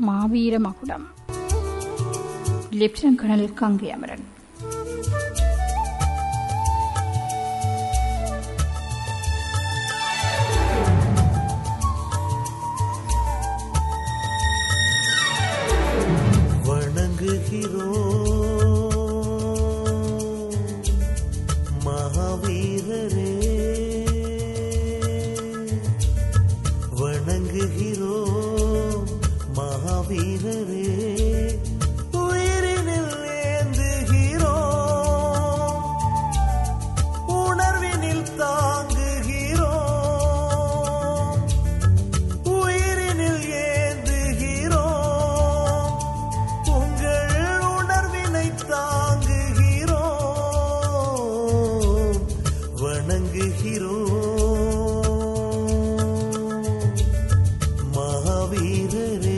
மாவீர மகுடம் lieutenant colonel Gangai Amaran வணங்குகிறோம் மகாவீரரே வணங்குகிறோம் மகாவீரரே உயிரினில் ஏந்துகிறோம் உணர்வினில் தாங்குகிறோம் உயிரினில் ஏந்துகிறோம் உங்கள் உணர்வினை தாங்குகிறோம் வணங்குகிறோம் மகாவீரரே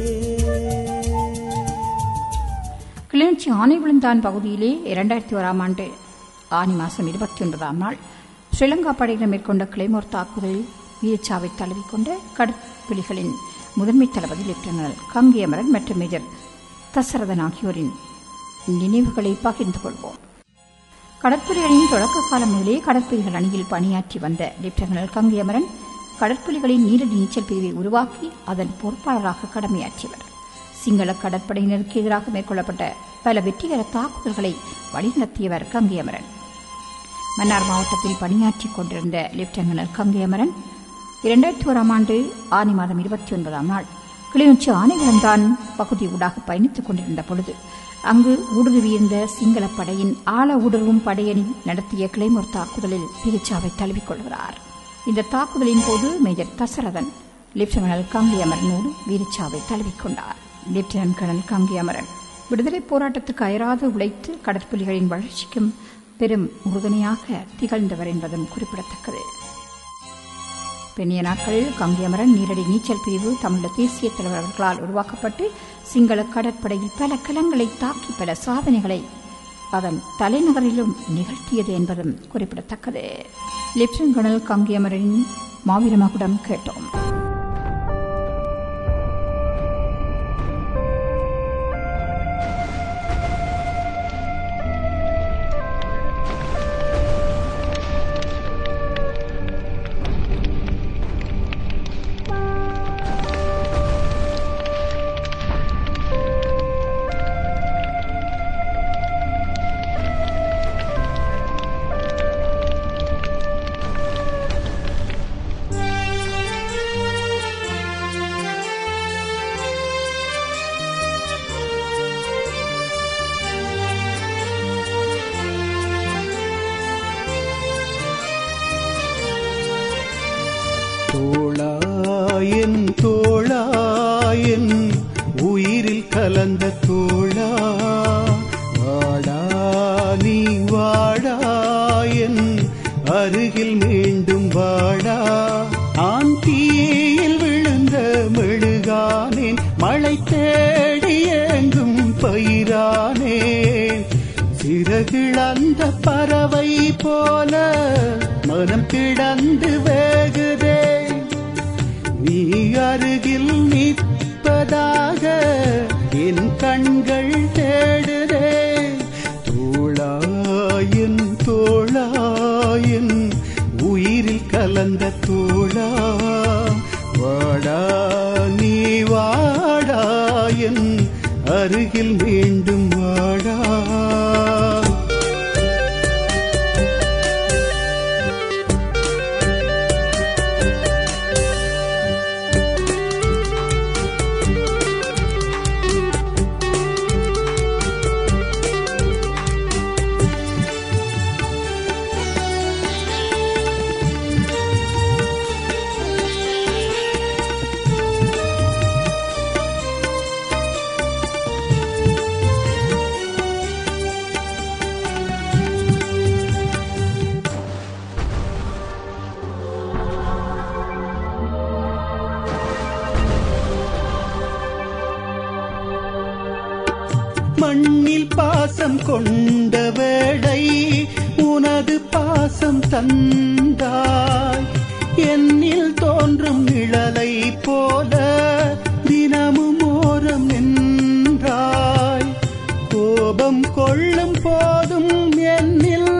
கிளிநொச்சி ஆனைவிழுந்தான் பகுதியிலே இரண்டாயிரத்தி ஓராம் ஆண்டு ஆனி மாதம் இருபத்தி ஒன்பதாம் நாள் ஸ்ரீலங்கா படையினர் மேற்கொண்ட கிளைமோர் தாக்குதலில் வீரச்சாவை தழுவிக்கொண்ட கடற்புலிகளின் முதன்மை தளபதி லெப்டினல் கங்கை அமரன் மற்றும் மேஜர் தசரதன் ஆகியோரின் நினைவுகளை பகிர்ந்து கொள்வோம் கடற்புலிகளின் தொடக்க காலம் முதலே கடற்புலிகள் அணியில் பணியாற்றி வந்த லெப்டினல் கங்கை அமரன் கடற்புலிகளின் நீரடி நீச்சல் பிரிவை உருவாக்கி அதன் பொறுப்பாளராக கடமையாற்றியவர் சிங்கள கடற்படையினருக்கு எதிராக மேற்கொள்ளப்பட்ட பல வெற்றிகர தாக்குதல்களை வழிநடத்தியவர் கங்கை அமரன் மன்னார் மாவட்டத்தில் பணியாற்றிக் கொண்டிருந்த லெப்டினன்ட் கங்கை அமரன் இரண்டாயிரத்தி ஓராம் ஆண்டு ஆனி மாதம் இருபத்தி ஒன்பதாம் நாள் கிளிநொச்சி ஆனைகுளம்தான் பகுதி ஊடாக பயணித்துக் கொண்டிருந்த பொழுது அங்கு ஊடுருவியிருந்த சிங்கள படையின் ஆழ ஊடுருவும் படையணி நடத்திய கிளைமோர் தாக்குதலில் பிரிச்சாவை தழுவிக்கொள்கிறார் இந்த தாக்குதலின் போது மேஜர் தசரதன் லெப்டினல் கங்கை அமரனோடு வீரச்சாவை தழுவிக்கொண்டார் லெப்டினன்ட் கர்னல் கங்கை அமரன் விடுதலைப் போராட்டத்துக்கு அயராது உழைத்து கடற்புலிகளின் வளர்ச்சிக்கும் பெரும் உறுதுணையாக திகழ்ந்தவர் என்பதும் குறிப்பிடத்தக்கது பெண்ணிய நாட்களில் கங்கையமரன் நீரடி நீச்சல் பிரிவு தமிழக தேசிய தலைவர் அவர்களால் உருவாக்கப்பட்டு சிங்கள கடற்படையில் பல கலங்களை தாக்கி பல சாதனைகளை அதன் தலைநகரிலும் நிகழ்த்தியது என்பதும் குறிப்பிடத்தக்கது லெப்டினன்ட் கர்னல் கங்கையமரனின் மாவீர மகுடம் கேட்டோம் தோளாயன் தோளாயன் உயிரில் கலந்த தோளா வாடா நீ வாடாயன் அருகில் மீண்டும் வாடா ஆன் தீயில் விழுந்த மெழுகானேன் மழை தேடி எங்கும் பயிரானேன் சிறகிழந்த பறவை போல மனம் கிடந்து வேகுதே நீ அருகில் நிற்பதாக என் கண்கள் தேடுதே தோளாயன் தோளாயன் உயிரில் கலந்த தோளா வாடா நீ வாடாயன் அருகில் மீண்டும் வாடா மண்ணில் பாசம் கொண்ட வேளை உனது பாசம் தந்தாய் என்னில் தோன்றும் நிழலை போல தினமும் ஓர் கோபம் கொள்ளும் போதும் என்னில்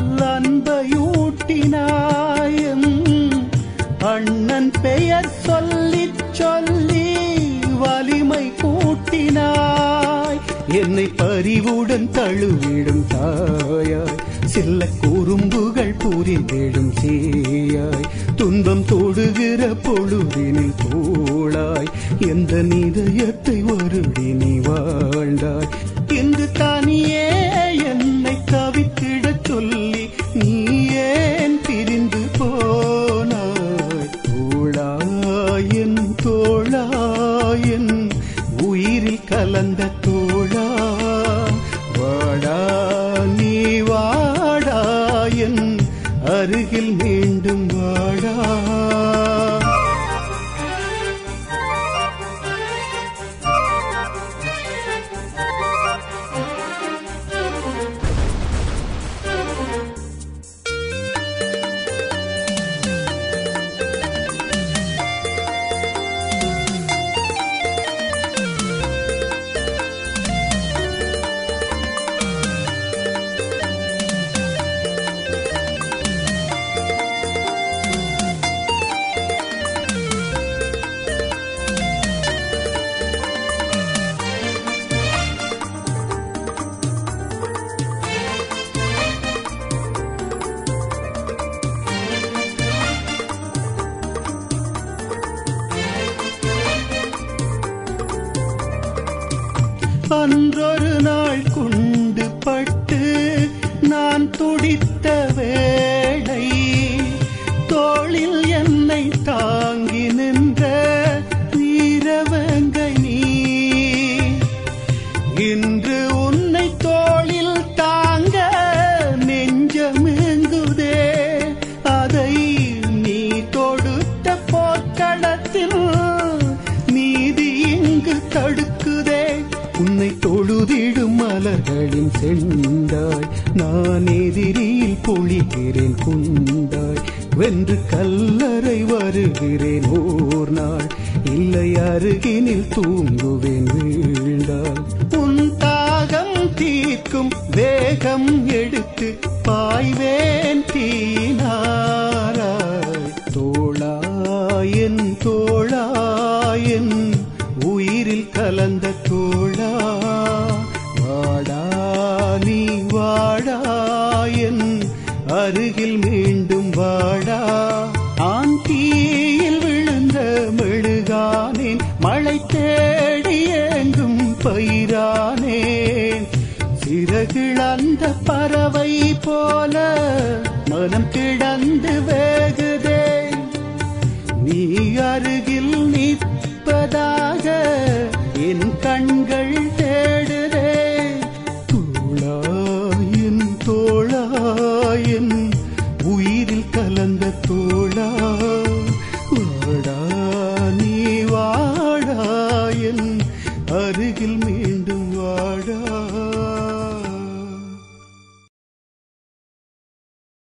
அன்பையூட்டினாயும் அண்ணன் பெயர் சொல்லிச் சொல்லி வலிமை கூட்டினாய் என்னை பரிவுடன் தழுவிடும் தாயாய் சில்ல குறும்புகள் புரிந்திடும் சேயாய் துன்பம் தொடுகிற பொழுதினில் தோளாய் எந்த நிதயத்தை வருடி நீ வாழ்ந்தாய் இன்று தானியே என்னை தவித்திடச் சொல்லி நீ ஏன் பிரிந்து போனாய் தோளாயன் தோளாயன் உயிரில் கலந்த தோழா வாடா நீ வாடாயன் அருகில் மீண்டும் வாடா அன்றொரு நாள் குண்டு பட்டு நான் துடித்த வேளை தோளில் என்னை தாங்கி நின்ற வீரவங்கை நீ இன்று உன்னை தோளில் தாங்க நெஞ்சமெங்குதே அதை நீ தொடுத்த போர்க்களத்தில் நீதி இங்கு தடுக்குதே உன்னை தொழுதிடும் மலர்களின் செண்டாய் நான் எதிரியில் பொழிகிறேன் குண்டாய் வென்று கல்லறை வருகிறேன் ஓர் நாள் இல்லை அருகினில் தூங்குவேன் வீழ்ந்தால் உன் தாகம் தீர்க்கும் வேகம் எடுத்து பாய்வேன் தீனாராய் தோளாயன் தோளாயன் உயிரில் கலந்த தோழா வாடா நீ வாடாயன் அருகில் மீண்டும் வாடா ஆன் தீயில் விழுந்த மெழுகானேன் மழை தேடி எங்கும் பயிரானேன் சிறகிழந்த பறவை போல மனம் கிடந்து வேகுதே நீ அருகில் நிற்பதாக